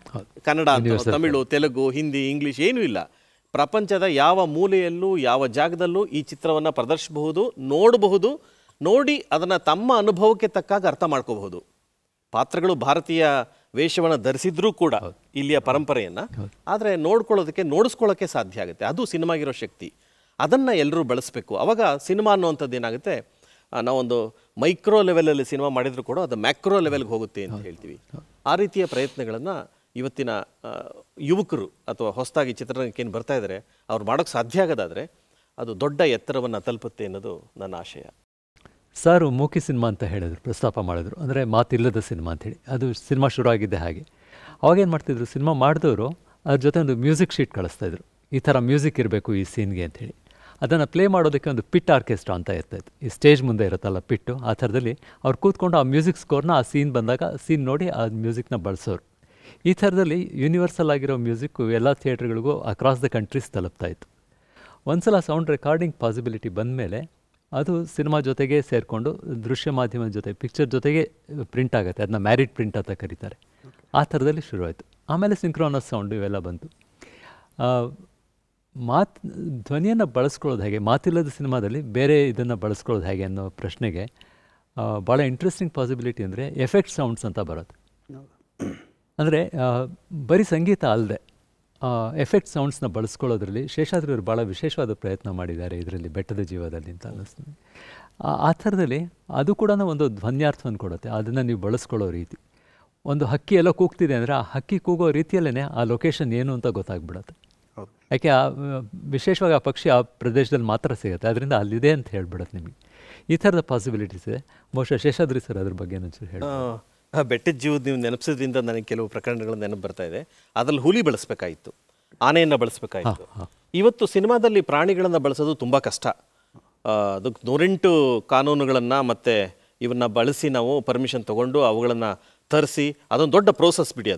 ಕನ್ನಡ ಅಂತ ತಮಿಳು ತೆಲುಗು ಹಿಂದಿ ಇಂಗ್ಲಿಷ್ ಏನೂ ಇಲ್ಲ ಪ್ರಪಂಚದ ಯಾವ ಮೂಲೆಯಲ್ಲೂ ಯಾವ ಜಾಗದಲ್ಲೂ ಈ ಚಿತ್ರವನ್ನು ಪ್ರದರ್ಶಿಸಬಹುದು ನೋಡಬಹುದು ನೋಡಿ ಅದನ್ನು ತಮ್ಮ ಅನುಭವಕ್ಕೆ ತಕ್ಕಾಗ ಅರ್ಥ ಮಾಡ್ಕೋಬಹುದು ಪಾತ್ರಗಳು ಭಾರತೀಯ ವೇಷವನ್ನು ಧರಿಸಿದ್ರೂ ಕೂಡ ಇಲ್ಲಿಯ ಪರಂಪರೆಯನ್ನು ಆದರೆ ನೋಡ್ಕೊಳ್ಳೋದಕ್ಕೆ ನೋಡಿಸ್ಕೊಳ್ಳೋಕ್ಕೆ ಸಾಧ್ಯ ಆಗುತ್ತೆ ಅದು ಸಿನಿಮಾಗಿರೋ ಶಕ್ತಿ ಅದನ್ನು ಎಲ್ಲರೂ ಬಳಸಬೇಕು ಅವಾಗ ಸಿನಿಮಾ ಅನ್ನುವಂಥದ್ದು ಏನಾಗುತ್ತೆ ಆ, ನಾವೊಂದು ಮೈಕ್ರೋ ಲೆವೆಲಲ್ಲಿ ಸಿನಿಮಾ ಮಾಡಿದರೂ ಕೂಡ ಅದು ಮ್ಯಾಕ್ರೋ ಲೆವೆಲ್ಗೆ ಹೋಗುತ್ತೆ ಅಂತ ಹೇಳ್ತೀವಿ ಆ ರೀತಿಯ ಪ್ರಯತ್ನಗಳನ್ನು ಇವತ್ತಿನ ಆ, ಯುವಕರು ಅಥವಾ ಹೊಸದಾಗಿ ಚಿತ್ರರಂಗಕ್ಕೆ ಏನು ಬರ್ತಾ ಇದ್ದಾರೆ ಅವ್ರು ಮಾಡೋಕ್ಕೆ ಸಾಧ್ಯ ಆಗೋದಾದರೆ ಅದು ದೊಡ್ಡ ಎತ್ತರವನ್ನು ತಲುಪುತ್ತೆ ಅನ್ನೋದು ನನ್ನ ಆಶಯ ಸಾರು ಮೂಕಿ ಸಿನಿಮಾ ಅಂತ ಹೇಳಿದ್ರು ಪ್ರಸ್ತಾಪ ಮಾಡಿದ್ರು ಅಂದರೆ ಮಾತಿಲ್ಲದ ಸಿನಿಮಾ ಅಂತೇಳಿ ಅದು ಸಿನಿಮಾ ಶುರು ಆಗಿದ್ದೆ ಹಾಗೆ ಅವಾಗೇನು ಮಾಡ್ತಿದ್ರು ಸಿನಿಮಾ ಮಾಡಿದವರು ಅದ್ರ ಜೊತೆ ಒಂದು ಮ್ಯೂಸಿಕ್ ಶೀಟ್ ಕಳಿಸ್ತಾಯಿದ್ರು ಈ ಥರ ಮ್ಯೂಸಿಕ್ ಇರಬೇಕು ಈ ಸೀನ್ಗೆ ಅಂತೇಳಿ ಅದನ್ನು ಪ್ಲೇ ಮಾಡೋದಕ್ಕೆ ಒಂದು ಪಿಟ್ ಆರ್ಕೆಸ್ಟ್ರಾ ಅಂತ ಇರ್ತಾಯಿತ್ತು ಈ ಸ್ಟೇಜ್ ಮುಂದೆ ಇರುತ್ತಲ್ಲ ಪಿಟ್ಟು ಆ ಥರದಲ್ಲಿ ಅವ್ರು ಕೂತ್ಕೊಂಡು ಆ ಮ್ಯೂಸಿಕ್ ಸ್ಕೋರ್ನ ಆ ಸೀನ್ ಬಂದಾಗ ಸೀನ್ ನೋಡಿ ಆ ಮ್ಯೂಸಿಕ್ನ ಬಳಸೋರು ಈ ಥರದಲ್ಲಿ ಯೂನಿವರ್ಸಲ್ ಆಗಿರೋ ಮ್ಯೂಸಿಕ್ಕು ಎಲ್ಲ ಥಿಯೇಟ್ರ್ಗಳಿಗೂ ಅಕ್ರಾಸ್ ದ ಕಂಟ್ರೀಸ್ ತಲುಪ್ತಾ ಇತ್ತು ಒಂದ್ಸಲ ಸೌಂಡ್ ರೆಕಾರ್ಡಿಂಗ್ ಪಾಸಿಬಿಲಿಟಿ ಬಂದಮೇಲೆ ಅದು ಸಿನಿಮಾ ಜೊತೆಗೆ ಸೇರಿಕೊಂಡು ದೃಶ್ಯ ಮಾಧ್ಯಮದ ಜೊತೆ ಪಿಕ್ಚರ್ ಜೊತೆಗೆ ಪ್ರಿಂಟ್ ಆಗುತ್ತೆ ಅದನ್ನ ಮ್ಯಾರಿಡ್ ಪ್ರಿಂಟ್ ಅಂತ ಕರೀತಾರೆ ಆ ಥರದಲ್ಲಿ ಶುರುವಾಯಿತು ಆಮೇಲೆ ಸಿಂಕ್ರೋನಸ್ ಸೌಂಡು ಇವೆಲ್ಲ ಬಂತು ಮಾತು ಧ್ವನಿಯನ್ನು ಬಳಸ್ಕೊಳ್ಳೋದು ಹೇಗೆ ಮಾತಿಲ್ಲದ ಸಿನಿಮಾದಲ್ಲಿ ಬೇರೆ ಇದನ್ನು ಬಳಸ್ಕೊಳ್ಳೋದು ಹೇಗೆ ಅನ್ನೋ ಪ್ರಶ್ನೆಗೆ ಆ, ಭಾಳ ಇಂಟ್ರೆಸ್ಟಿಂಗ್ ಪಾಸಿಬಿಲಿಟಿ ಅಂದರೆ ಎಫೆಕ್ಟ್ ಸೌಂಡ್ಸ್ ಅಂತ ಬರುತ್ತೆ ಅಂದರೆ ಬರೀ ಸಂಗೀತ ಅಲ್ಲದೆ ಎಫೆಕ್ಟ್ ಸೌಂಡ್ಸ್ನ ಬಳಸ್ಕೊಳ್ಳೋದ್ರಲ್ಲಿ ಶೇಷಾದ್ರಿ ಅವರು ಭಾಳ ವಿಶೇಷವಾದ ಪ್ರಯತ್ನ ಮಾಡಿದ್ದಾರೆ ಇದರಲ್ಲಿ ಬೆಟ್ಟದ ಜೀವದಲ್ಲಿ ಅಂತ ಅನ್ನಿಸ್ತದೆ ಆ- ಆ ಥರದಲ್ಲಿ ಅದು ಕೂಡ ಒಂದು ಧ್ವನ್ಯಾರ್ಥವನ್ನು ಕೊಡುತ್ತೆ ಅದನ್ನು ನೀವು ಬಳಸ್ಕೊಳ್ಳೋ ರೀತಿ ಒಂದು ಹಕ್ಕಿ ಎಲ್ಲ ಕೂಗ್ತಿದೆ ಅಂದರೆ ಆ ಹಕ್ಕಿ ಕೂಗೋ ರೀತಿಯಲ್ಲೇ ಆ ಲೊಕೇಶನ್ ಏನು ಅಂತ ಗೊತ್ತಾಗ್ಬಿಡುತ್ತೆ ಹೌದು ಯಾಕೆ ಆ ಆ, ವಿಶೇಷವಾಗಿ ಆ ಪಕ್ಷಿ ಆ ಪ್ರದೇಶದಲ್ಲಿ ಮಾತ್ರ ಸಿಗುತ್ತೆ ಅದರಿಂದ ಅಲ್ಲಿದೆ ಅಂತ ಹೇಳ್ಬಿಡುತ್ತೆ ನಿಮಗೆ ಈ ಥರದ ಪಾಸಿಬಿಲಿಟೀಸ್ ಇದೆ ಬಹುಶಃ ಶೇಷಾದ್ರಿ ಸರ್ ಅದ್ರ ಬಗ್ಗೆ ಒಂಚೂರು ಹೇಳಿ ಆ, ಬೆಟ್ಟದ ಜೀವದ ನೀವು ನೆನಪಿಸೋದ್ರಿಂದ ನನಗೆ ಕೆಲವು ಪ್ರಕರಣಗಳು ನೆನಪು ಬರ್ತಾ ಇದೆ ಅದ್ರಲ್ಲಿ ಹುಲಿ ಬಳಸಬೇಕಾಯಿತು ಆನೆಯನ್ನು ಬಳಸಬೇಕಾಯಿತು ಇವತ್ತು ಸಿನಿಮಾದಲ್ಲಿ ಪ್ರಾಣಿಗಳನ್ನು ಬಳಸೋದು ತುಂಬ ಕಷ್ಟ ಆ, ಅದಕ್ಕೆ ನೂರೆಂಟು ಕಾನೂನುಗಳನ್ನು ಮತ್ತು ಇವನ್ನ ಬಳಸಿ ನಾವು ಪರ್ಮಿಷನ್ ತಗೊಂಡು ಅವುಗಳನ್ನು ತರಿಸಿ ಅದೊಂದು ದೊಡ್ಡ ಪ್ರೋಸೆಸ್ ಬಿಡಿ ಅದು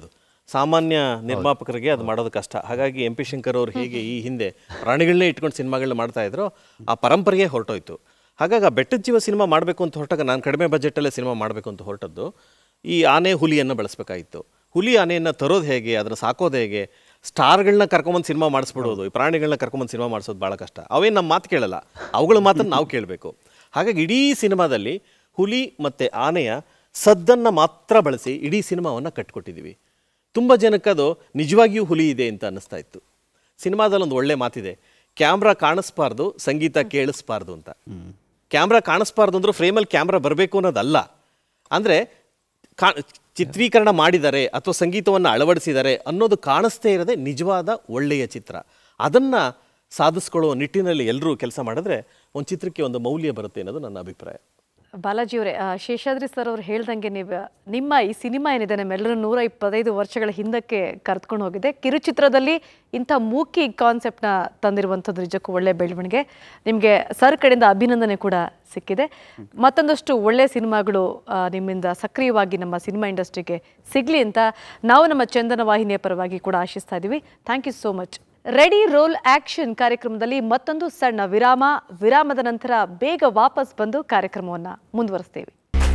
ಸಾಮಾನ್ಯ ನಿರ್ಮಾಪಕರಿಗೆ ಅದು ಮಾಡೋದು ಕಷ್ಟ ಹಾಗಾಗಿ ಎಂ ಪಿ ಶಂಕರ್ ಅವರು ಹೇಗೆ ಈ ಹಿಂದೆ ಪ್ರಾಣಿಗಳನ್ನೇ ಇಟ್ಕೊಂಡು ಸಿನಿಮಾಗಳನ್ನ ಮಾಡ್ತಾ ಇದ್ರು ಆ ಪರಂಪರೆಗೆ ಹೊರಟೋಯ್ತು ಹಾಗಾಗಿ ಆ ಬೆಟ್ಟದ ಜೀವ ಸಿನಿಮಾ ಮಾಡಬೇಕು ಅಂತ ಹೊರಟಾಗ ನಾನು ಕಡಿಮೆ ಬಜೆಟಲ್ಲೇ ಸಿನಿಮಾ ಮಾಡಬೇಕು ಅಂತ ಹೊರಟದ್ದು ಈ ಆನೆ ಹುಲಿಯನ್ನು ಬಳಸಬೇಕಾಗಿತ್ತು ಹುಲಿ ಆನೆಯನ್ನು ತರೋದು ಹೇಗೆ ಅದನ್ನು ಸಾಕೋದು ಹೇಗೆ ಸ್ಟಾರ್ಗಳನ್ನ ಕರ್ಕೊಂಬಂದು ಸಿನಿಮಾ ಮಾಡಿಸ್ಬಿಡೋದು ಈ ಪ್ರಾಣಿಗಳನ್ನ ಕರ್ಕೊಂಬಂದು ಸಿನಿಮಾ ಮಾಡಿಸೋದು ಭಾಳ ಕಷ್ಟ ಅವೇನು ನಮ್ಮ ಮಾತು ಕೇಳಲ್ಲ ಅವುಗಳ ಮಾತನ್ನು ನಾವು ಕೇಳಬೇಕು ಹಾಗಾಗಿ ಇಡೀ ಸಿನಿಮಾದಲ್ಲಿ ಹುಲಿ ಮತ್ತು ಆನೆಯ ಸದ್ದನ್ನು ಮಾತ್ರ ಬಳಸಿ ಇಡೀ ಸಿನಿಮಾವನ್ನು ಕಟ್ಕೊಟ್ಟಿದ್ದೀವಿ ತುಂಬ ಜನಕ್ಕೆ ಅದು ನಿಜವಾಗಿಯೂ ಹುಲಿ ಇದೆ ಅಂತ ಅನ್ನಿಸ್ತಾ ಇತ್ತು ಸಿನಿಮಾದಲ್ಲಿ ಒಂದು ಒಳ್ಳೆ ಮಾತಿದೆ ಕ್ಯಾಮ್ರಾ ಕಾಣಿಸ್ಬಾರ್ದು ಸಂಗೀತ ಕೇಳಿಸ್ಬಾರ್ದು ಅಂತ ಕ್ಯಾಮ್ರಾ ಕಾಣಿಸ್ಬಾರ್ದು ಅಂದ್ರೆ ಫ್ರೇಮಲ್ಲಿ ಕ್ಯಾಮ್ರಾ ಬರಬೇಕು ಅನ್ನೋದಲ್ಲ ಅಂದರೆ ಕಾ ಚಿತ್ರೀಕರಣ ಮಾಡಿದ್ದಾರೆ ಅಥವಾ ಸಂಗೀತವನ್ನು ಅಳವಡಿಸಿದ್ದಾರೆ ಅನ್ನೋದು ಕಾಣಿಸ್ತೇ ಇರದೆ ನಿಜವಾದ ಒಳ್ಳೆಯ ಚಿತ್ರ ಅದನ್ನು ಸಾಧಿಸ್ಕೊಳ್ಳುವ ನಿಟ್ಟಿನಲ್ಲಿ ಎಲ್ಲರೂ ಕೆಲಸ ಮಾಡಿದ್ರೆ ಒಂದು ಚಿತ್ರಕ್ಕೆ ಒಂದು ಮೌಲ್ಯ ಬರುತ್ತೆ ಅನ್ನೋದು ನನ್ನ ಅಭಿಪ್ರಾಯ ಬಾಲಾಜಿ ಅವರೇ ಆ, ಶೇಷಾದ್ರಿ ಸರ್ ಅವ್ರು ಹೇಳ್ದಂಗೆ ನೀವು ನಿಮ್ಮ ಈ ಸಿನಿಮಾ ಏನಿದೆ ನಮ್ಮೆಲ್ಲರೂ ನೂರ ಇಪ್ಪತ್ತೈದು ವರ್ಷಗಳ ಹಿಂದಕ್ಕೆ ಕರೆದುಕೊಂಡು ಹೋಗಿದೆ ಕಿರುಚಿತ್ರದಲ್ಲಿ ಇಂಥ ಮೂಕಿ ಕಾನ್ಸೆಪ್ಟ್ನ ತಂದಿರುವಂಥದ್ದು ನಿಜಕ್ಕೂ ಒಳ್ಳೆ ಬೆಳವಣಿಗೆ ನಿಮಗೆ ಸರ್ ಕಡೆಯಿಂದ ಅಭಿನಂದನೆ ಕೂಡ ಸಿಕ್ಕಿದೆ ಮತ್ತೊಂದಷ್ಟು ಒಳ್ಳೆ ಸಿನಿಮಾಗಳು ಆ, ನಿಮ್ಮಿಂದ ಸಕ್ರಿಯವಾಗಿ ನಮ್ಮ ಸಿನಿಮಾ ಇಂಡಸ್ಟ್ರಿಗೆ ಸಿಗಲಿ ಅಂತ ನಾವು ನಮ್ಮ ಚಂದನ ವಾಹಿನಿಯ ಪರವಾಗಿ ಕೂಡ ಆಶಿಸ್ತಾ ಇದ್ದೀವಿ thank you so much ready roll action ಕಾರ್ಯಕ್ರಮದಲ್ಲಿ ಮತ್ತೊಂದು ಸಣ್ಣ ವಿರಾಮ ವಿರಾಮದ ನಂತರ ಬೇಗ ವಾಪಸ್ ಬಂದು ಕಾರ್ಯಕ್ರಮವನ್ನು ಮುಂದುವರಿಸ್ತೇವೆ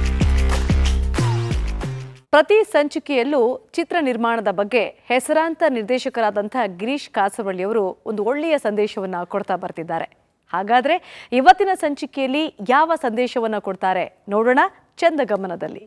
ಪ್ರತಿ ಸಂಚಿಕೆಯಲ್ಲೂ ಚಿತ್ರ ನಿರ್ಮಾಣದ ಬಗ್ಗೆ ಹೆಸರಾಂತ ನಿರ್ದೇಶಕರಾದಂಥ ಗಿರೀಶ್ ಕಾಸರವಳ್ಳಿಯವರು ಒಂದು ಒಳ್ಳೆಯ ಸಂದೇಶವನ್ನು ಕೊಡ್ತಾ ಬರ್ತಿದ್ದಾರೆ ಹಾಗಾದ್ರೆ ಇವತ್ತಿನ ಸಂಚಿಕೆಯಲ್ಲಿ ಯಾವ ಸಂದೇಶವನ್ನು ಕೊಡ್ತಾರೆ ನೋಡೋಣ ಚಂದಗಮನದಲ್ಲಿ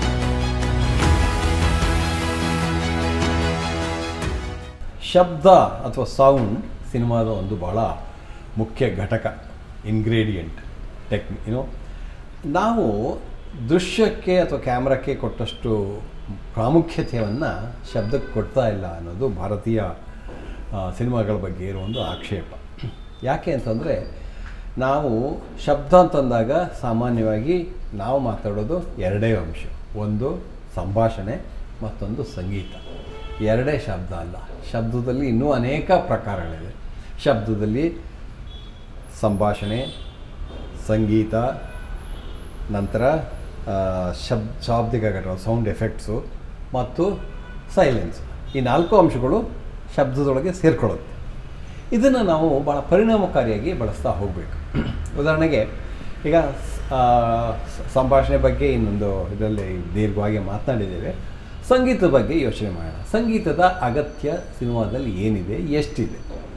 ಶಬ್ದ ಅಥವಾ ಸೌಂಡ್ ಸಿನಿಮಾದ ಒಂದು ಬಹಳ ಮುಖ್ಯ ಘಟಕ ಇಂಗ್ರೀಡಿಯೆಂಟ್ ಟೆಕ್ ಏನೋ ನಾವು ದೃಶ್ಯಕ್ಕೆ ಅಥವಾ ಕ್ಯಾಮ್ರಕ್ಕೆ ಕೊಟ್ಟಷ್ಟು ಪ್ರಾಮುಖ್ಯತೆಯನ್ನು ಶಬ್ದಕ್ಕೆ ಕೊಡ್ತಾ ಇಲ್ಲ ಅನ್ನೋದು ಭಾರತೀಯ ಆ, ಸಿನಿಮಾಗಳ ಬಗ್ಗೆ ಇರೋ ಒಂದು ಆಕ್ಷೇಪ ಯಾಕೆ ಅಂತಂದರೆ ನಾವು ಶಬ್ದ ಅಂತಂದಾಗ ಸಾಮಾನ್ಯವಾಗಿ ನಾವು ಮಾತಾಡೋದು ಎರಡೇ ಅಂಶ ಒಂದು ಸಂಭಾಷಣೆ ಮತ್ತೊಂದು ಸಂಗೀತ ಎರಡೇ ಶಬ್ದ ಅಲ್ಲ ಶಬ್ದದಲ್ಲಿ ಇನ್ನೂ ಅನೇಕ ಪ್ರಕಾರಗಳಿವೆ ಶಬ್ದದಲ್ಲಿ ಸಂಭಾಷಣೆ ಸಂಗೀತ ನಂತರ ಆ, ಶಬ್ ಶಾಬ್ದಿಕ ಘಟನೆ ಸೌಂಡ್ ಎಫೆಕ್ಟ್ಸು ಮತ್ತು ಸೈಲೆನ್ಸ್ ಈ ನಾಲ್ಕು ಅಂಶಗಳು ಶಬ್ದದೊಳಗೆ ಸೇರ್ಕೊಳ್ಳುತ್ತೆ ಇದನ್ನು ನಾವು ಭಾಳ ಪರಿಣಾಮಕಾರಿಯಾಗಿ ಬಳಸ್ತಾ ಹೋಗಬೇಕು ಉದಾಹರಣೆಗೆ ಈಗ ಆ, ಸ- ಸಂಭಾಷಣೆ ಬಗ್ಗೆ ಇನ್ನೊಂದು ಇದರಲ್ಲಿ ದೀರ್ಘವಾಗಿ ಮಾತನಾಡಿದ್ದೇವೆ ಸಂಗೀತದ ಬಗ್ಗೆ ಯೋಚನೆ ಮಾಡೋಣ ಸಂಗೀತದ ಅಗತ್ಯ ಸಿನಿಮಾದಲ್ಲಿ ಏನಿದೆ ಎಷ್ಟಿದೆ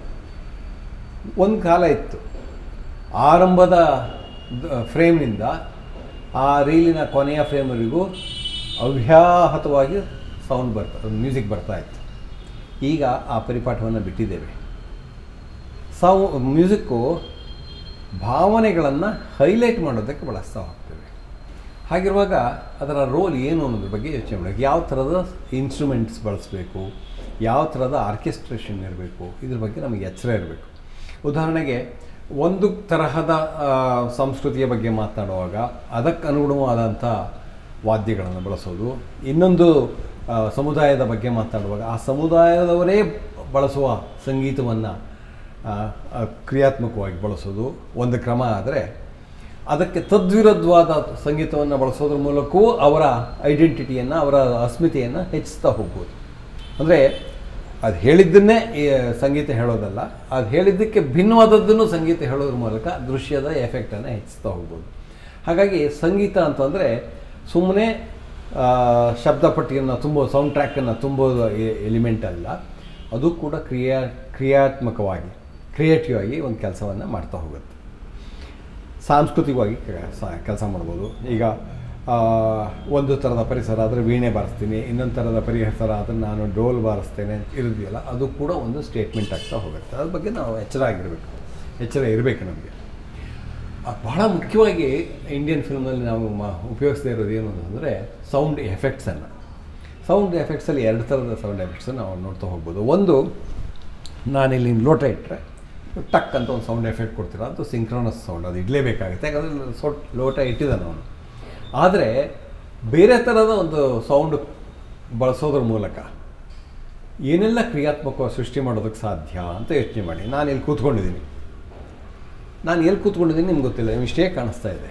ಒಂದು ಕಾಲ ಇತ್ತು ಆರಂಭದ ದ- ಫ್ರೇಮ್ನಿಂದ ಆ ರೀಲಿನ ಕೊನೆಯ ಫ್ರೇಮ್ವರೆಗೂ ಅವ್ಯಾಹತವಾಗಿ ಸೌಂಡ್ ಬರ್ತಾ ಮ್ಯೂಸಿಕ್ ಬರ್ತಾ ಇತ್ತು ಈಗ ಆ ಪರಿಪಾಠವನ್ನು ಬಿಟ್ಟಿದ್ದೇವೆ ಸೌ ಮ್ಯೂಸಿಕ್ಕು ಭಾವನೆಗಳನ್ನು ಹೈಲೈಟ್ ಮಾಡೋದಕ್ಕೆ ಬಳಸ್ತಾ ಹೋಗ್ತೇವೆ ಹಾಗಿರುವಾಗ ಅದರ ರೋಲ್ ಏನು ಅನ್ನೋದ್ರ ಬಗ್ಗೆ ಯೋಚನೆ ಮಾಡಬೇಕು ಯಾವ ಥರದ ಇನ್ಸ್ಟ್ರೂಮೆಂಟ್ಸ್ ಬಳಸಬೇಕು ಯಾವ ಥರದ ಆರ್ಕೆಸ್ಟ್ರೇಷನ್ ಇರಬೇಕು ಇದ್ರ ಬಗ್ಗೆ ನಮಗೆ ಎಚ್ಚರ ಇರಬೇಕು ಉದಾಹರಣೆಗೆ ಒಂದು ತರಹದ ಆ, ಸಂಸ್ಕೃತಿಯ ಬಗ್ಗೆ ಮಾತನಾಡುವಾಗ ಅದಕ್ಕೆ ಅನುಗುಣವಾದಂಥ ವಾದ್ಯಗಳನ್ನು ಬಳಸೋದು ಇನ್ನೊಂದು ಆ, ಸಮುದಾಯದ ಬಗ್ಗೆ ಮಾತನಾಡುವಾಗ ಆ ಸಮುದಾಯದವರೇ ಬಳಸುವ ಸಂಗೀತವನ್ನು ಕ್ರಿಯಾತ್ಮಕವಾಗಿ ಬಳಸೋದು ಒಂದು ಕ್ರಮ ಆದರೆ ಅದಕ್ಕೆ ತದ್ವಿರುದ್ಧವಾದ ಸಂಗೀತವನ್ನು ಬಳಸೋದ್ರ ಮೂಲಕವೂ ಅವರ ಐಡೆಂಟಿಟಿಯನ್ನು ಅವರ ಅಸ್ಮಿತೆಯನ್ನು ಹೆಚ್ಚಿಸ್ತಾ ಹೋಗ್ಬೋದು ಅಂದರೆ ಅದು ಹೇಳಿದ್ದನ್ನೇ ಈ ಸಂಗೀತ ಹೇಳೋದಲ್ಲ ಅದು ಹೇಳಿದ್ದಕ್ಕೆ ಭಿನ್ನವಾದದ್ದನ್ನು ಸಂಗೀತ ಹೇಳೋದ್ರ ಮೂಲಕ ದೃಶ್ಯದ ಎಫೆಕ್ಟನ್ನು ಹೆಚ್ಚಿಸ್ತಾ ಹೋಗ್ಬೋದು ಹಾಗಾಗಿ ಸಂಗೀತ ಅಂತಂದರೆ ಸುಮ್ಮನೆ ಶಬ್ದಪಟ್ಟಿಯನ್ನು ತುಂಬೋ ಸೌಂಡ್ ಟ್ರ್ಯಾಕನ್ನು ತುಂಬೋದು ಎಲಿಮೆಂಟ್ ಅಲ್ಲ ಅದು ಕೂಡ ಕ್ರಿಯಾ ಕ್ರಿಯಾತ್ಮಕವಾಗಿ ಕ್ರಿಯೇಟಿವ್ ಆಗಿ ಒಂದು ಕೆಲಸವನ್ನು ಮಾಡ್ತಾ ಹೋಗುತ್ತೆ ಸಾಂಸ್ಕೃತಿಕವಾಗಿ ಕೆಲಸ ಮಾಡ್ಬೋದು ಈಗ ಆ, ಒಂದು ಥರದ ಪರಿಸರ ಆದರೆ ವೀಣೆ ಬಾರಿಸ್ತೀನಿ ಇನ್ನೊಂದು ಥರದ ಪರಿಸರ ಆದರೆ ನಾನು ಡೋಲ್ ಬಾರಿಸ್ತೇನೆ ಇರೋದಿಲ್ಲ ಅದು ಕೂಡ ಒಂದು ಸ್ಟೇಟ್ಮೆಂಟ್ ಆಗ್ತಾ ಹೋಗುತ್ತೆ ಅದ್ರ ಬಗ್ಗೆ ನಾವು ಎಚ್ಚರ ಆಗಿರಬೇಕು ಎಚ್ಚರ ಇರಬೇಕು ನಮಗೆ ಆ, ಬಹಳ ಮುಖ್ಯವಾಗಿ ಇಂಡಿಯನ್ ಫಿಲ್ಮ್ನಲ್ಲಿ ನಾವು ಮ ಉಪಯೋಗಿಸ್ತಾ ಇರೋದು ಏನು ಅಂತಂದರೆ ಸೌಂಡ್ ಎಫೆಕ್ಟ್ಸನ್ನು ಸೌಂಡ್ ಎಫೆಕ್ಟ್ಸಲ್ಲಿ ಎರಡು ಥರದ ಸೌಂಡ್ ಎಫೆಕ್ಟ್ಸನ್ನು ನಾವು ನೋಡ್ತಾ ಹೋಗ್ಬೋದು ಒಂದು ನಾನಿಲ್ಲಿ ಲೋಟ ಇಟ್ಟರೆ ಟಕ್ ಅಂತ ಒಂದು ಸೌಂಡ್ ಎಫೆಕ್ಟ್ ಕೊಡ್ತೀರ ಅದು ಸಿಂಕ್ರೋನಸ್ ಸೌಂಡ್ ಅದು ಇಡಲೇಬೇಕಾಗುತ್ತೆ ಯಾಕಂದರೆ ಸೊಟ್ ಲೋಟ ಇಟ್ಟಿದ್ದಾನೆ ಅವನು ಆದರೆ ಬೇರೆ ಥರದ ಒಂದು ಸೌಂಡ್ ಬಳಸೋದ್ರ ಮೂಲಕ ಏನೆಲ್ಲ ಕ್ರಿಯಾತ್ಮಕ ಸೃಷ್ಟಿ ಮಾಡೋದಕ್ಕೆ ಸಾಧ್ಯ ಅಂತ ಯೋಚನೆ ಮಾಡಿ ನಾನು ಇಲ್ಲಿ ಕೂತ್ಕೊಂಡಿದ್ದೀನಿ ನಾನು ಎಲ್ಲಿ ಕೂತ್ಕೊಂಡಿದ್ದೀನಿ ನಿಮ್ಗೆ ಗೊತ್ತಿಲ್ಲ ನಿಮ್ಗೆ ಇಷ್ಟೇ ಕಾಣಿಸ್ತಾ ಇದೆ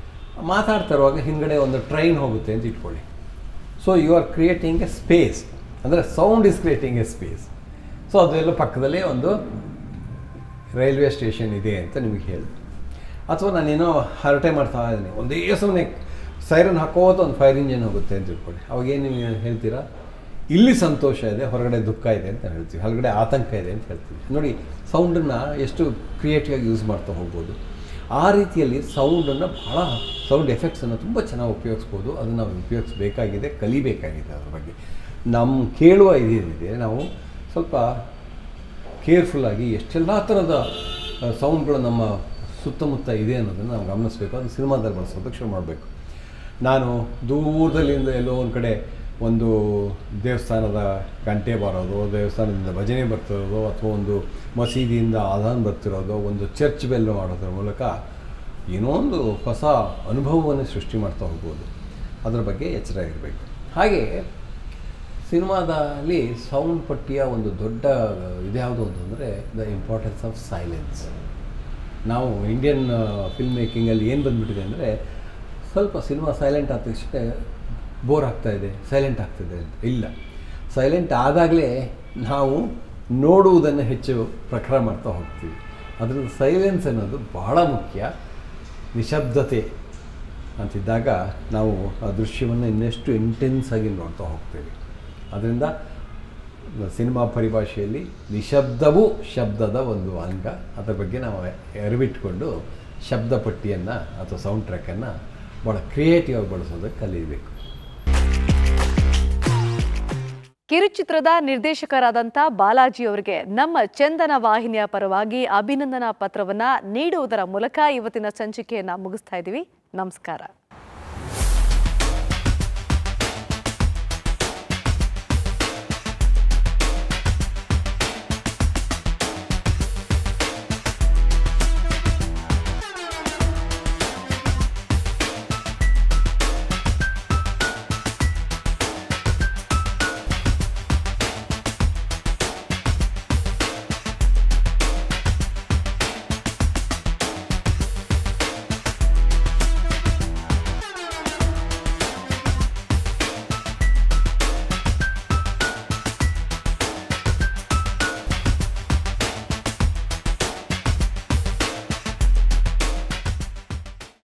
ಮಾತಾಡ್ತಾ ಇರುವಾಗ ಹಿಂದ್ಗಡೆ ಒಂದು ಟ್ರೈನ್ ಹೋಗುತ್ತೆ ಅಂತ ಇಟ್ಕೊಳ್ಳಿ so you are creating a space ಅಂದರೆ sound is creating a space so ಅದೆಲ್ಲ ಪಕ್ಕದಲ್ಲೇ ಒಂದು ರೈಲ್ವೆ ಸ್ಟೇಷನ್ ಇದೆ ಅಂತ ನಿಮಗೆ ಹೇಳಿ ಅಥವಾ ನಾನೇನೋ ಹರಟೆ ಮಾಡ್ತಾ ಇದ್ದೀನಿ ಒಂದೇ ಸಮನೆ ಸೈರನ್ ಹಾಕೋತ ಒಂದು ಫೈರ್ ಇಂಜಿನ್ ಹೋಗುತ್ತೆ ಅಂತ ತಿಳ್ಕೊಳ್ಳಿ ಅವಾಗೇನು ನೀವು ಹೇಳ್ತೀರಾ ಇಲ್ಲಿ ಸಂತೋಷ ಇದೆ ಹೊರಗಡೆ ದುಃಖ ಇದೆ ಅಂತ ಹೇಳ್ತೀವಿ ಹೊರಗಡೆ ಆತಂಕ ಇದೆ ಅಂತ ಹೇಳ್ತೀವಿ ನೋಡಿ ಸೌಂಡನ್ನು ಎಷ್ಟು ಕ್ರಿಯೇಟಿವ್ ಆಗಿ ಯೂಸ್ ಮಾಡ್ತಾ ಹೋಗ್ಬೋದು ಆ ರೀತಿಯಲ್ಲಿ ಸೌಂಡನ್ನು ಭಾಳ ಸೌಂಡ್ ಎಫೆಕ್ಟ್ಸನ್ನು ತುಂಬ ಚೆನ್ನಾಗಿ ಉಪಯೋಗಿಸ್ಬೋದು ಅದನ್ನು ನಾವು ಉಪಯೋಗಿಸ್ಬೇಕಾಗಿದೆ ಕಲಿಬೇಕಾಗಿದೆ ಅದ್ರ ಬಗ್ಗೆ ನಮ್ಮ ಕೇಳುವ ಇದೇನಿದೆ ನಾವು ಸ್ವಲ್ಪ ಕೇರ್ಫುಲ್ಲಾಗಿ ಎಷ್ಟೆಲ್ಲ ಥರದ ಸೌಂಡ್ಗಳು ನಮ್ಮ ಸುತ್ತಮುತ್ತ ಇದೆ ಅನ್ನೋದನ್ನು ನಾವು ಗಮನಿಸಬೇಕು ಅದು ಸಿನಿಮಾದಲ್ಲಿ ಬಳಸೋದಕ್ಕೆ ಶುರು ಮಾಡಬೇಕು ನಾನು ದೂರದಲ್ಲಿಂದ ಎಲ್ಲೋ ಒಂದು ಕಡೆ ಒಂದು ದೇವಸ್ಥಾನದ ಗಂಟೆ ಬರೋದು ದೇವಸ್ಥಾನದಿಂದ ಭಜನೆ ಬರ್ತಿರೋದು ಅಥವಾ ಒಂದು ಮಸೀದಿಯಿಂದ ಆದಾನ್ ಬರ್ತಿರೋದು ಒಂದು ಚರ್ಚ್ ಬೆಲ್ ಮಾಡೋದ್ರ ಮೂಲಕ ಏನೋ ಒಂದು ಹೊಸ ಅನುಭವವನ್ನು ಸೃಷ್ಟಿ ಮಾಡ್ತಾ ಹೋಗ್ಬೋದು ಅದರ ಬಗ್ಗೆ ಎಚ್ಚರ ಇರಬೇಕು ಹಾಗೆ ಸಿನಿಮಾದಲ್ಲಿ ಸೌಂಡ್ ಪಟ್ಟಿಯ ಒಂದು ದೊಡ್ಡ ಇದ್ಯಾವುದು ಅಂತಂದರೆ ದ ಇಂಪಾರ್ಟೆನ್ಸ್ ಆಫ್ ಸೈಲೆನ್ಸ್ ನಾವು ಇಂಡಿಯನ್ ಫಿಲ್ಮ್ ಮೇಕಿಂಗಲ್ಲಿ ಏನು ಬಂದುಬಿಟ್ಟಿದೆ ಅಂದರೆ ಸ್ವಲ್ಪ ಸಿನಿಮಾ ಸೈಲೆಂಟ್ ಆದ ತಕ್ಷಣ ಬೋರ್ ಆಗ್ತಾ ಇದೆ ಸೈಲೆಂಟ್ ಆಗ್ತಿದೆ ಅಂತ ಇಲ್ಲ ಸೈಲೆಂಟ್ ಆದಾಗಲೇ ನಾವು ನೋಡುವುದನ್ನು ಹೆಚ್ಚು ಪ್ರಖರ ಮಾಡ್ತಾ ಹೋಗ್ತೀವಿ ಅದರಿಂದ ಸೈಲೆನ್ಸ್ ಅನ್ನೋದು ಬಹಳ ಮುಖ್ಯ ನಿಶಬ್ದತೆ ಅಂತಿದ್ದಾಗ ನಾವು ಆ ದೃಶ್ಯವನ್ನು ಇನ್ನೆಷ್ಟು ಇಂಟೆನ್ಸ್ ಆಗಿ ನೋಡ್ತಾ ಹೋಗ್ತೇವೆ ಅದರಿಂದ ಸಿನಿಮಾ ಪರಿಭಾಷೆಯಲ್ಲಿ ನಿಶಬ್ದವೂ ಶಬ್ದದ ಒಂದು ಅಂಗ ಅದರ ಬಗ್ಗೆ ನಾವು ಅರಿವಿಟ್ಕೊಂಡು ಶಬ್ದ ಪಟ್ಟಿಯನ್ನು ಅಥವಾ ಸೌಂಡ್ ಟ್ರ್ಯಾಕನ್ನು ಭಾಳ ಕ್ರಿಯೇಟಿವ್ ಆಗಿ ಬಳಸೋದಕ್ಕೆ ಕಲಿಯಬೇಕು ಕಿರುಚಿತ್ರದ ನಿರ್ದೇಶಕರಾದಂಥ ಬಾಲಾಜಿ ಅವರಿಗೆ ನಮ್ಮ ಚಂದನ ವಾಹಿನಿಯ ಪರವಾಗಿ ಅಭಿನಂದನಾ ಪತ್ರವನ್ನ ನೀಡುವುದರ ಮೂಲಕ ಇವತ್ತಿನ ಸಂಚಿಕೆಯನ್ನ ಮುಗಿಸ್ತಾ ಇದ್ದೀವಿ ನಮಸ್ಕಾರ